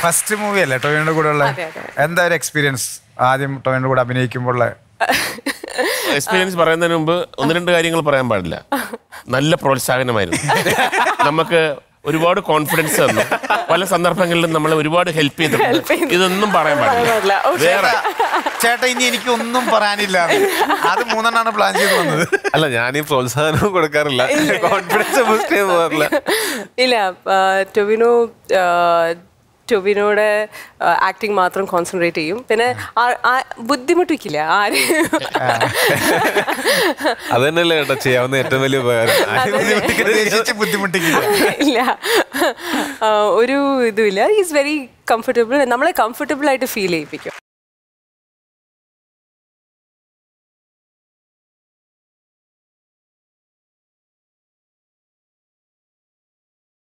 First movie അല്ലേ ടൊവിനോയുടെ കൂടെ ഉള്ള അതെ, അതെ. എന്താ ഒരു എക്സ്പീരിയൻസ് ആദ്യം ടൊവിനോയുടെ കൂടെ അഭിനയിക്കുമ്പോൾ എക്സ്പീരിയൻസ് പറയുന്നതിന് മുമ്പ് ഒന്ന് രണ്ട് കാര്യങ്ങൾ പറയാൻ പാടില്ല നല്ല പ്രോത്സാഹനമായിരുന്നു നമുക്ക് ഒരുപാട് കോൺഫിഡൻസ് തന്നു പല സന്ദർഭങ്ങളിലും നമ്മളെ ഒരുപാട് ഹെൽപ്പ് ചെയ്തിട്ടുണ്ട് ഇതൊന്നും പറയാൻ പാടില്ല പാടില്ല. Okay. വേറെ ചേട്ടാ ഇനി എനിക്ക് ഒന്നും പറയാനില്ല അത് മൂന്നെണ്ണാണ് പ്ലാൻ ചെയ്ത് വന്നത് അല്ല ഞാൻ ഈ പ്രോത്സാഹനം കൊടുക്കാറില്ല കോൺഫിഡൻസ് ബൂസ്റ്റ് ചെയ്ത് പോകാറില്ല ഇല്ല ആ, ടൊവിനോ ആ, ടൊവിനോയുടെ ആക്ടിങ് മാത്രം കോൺസെൻട്രേറ്റ് ചെയ്യും പിന്നെ ആ- ആ- ബുദ്ധിമുട്ടിക്കില്ല ആരെയും അത് തന്നെയല്ലേ കേട്ടോ ചെയ്യാവുന്ന ഏറ്റവും വലിയ ഉപകാരം ആരെയും ബുദ്ധിമുട്ടിക്കരുത്. ഉദ്ദേശിച്ച് ബുദ്ധിമുട്ടിക്കില്ല ഇല്ല ആ, ഒരു ഇതുമില്ല ഈസ് വെരി കംഫർട്ടബിൾ നമ്മളെ കംഫർട്ടബിൾ ആയിട്ട് ഫീൽ ചെയ്യിപ്പിക്കും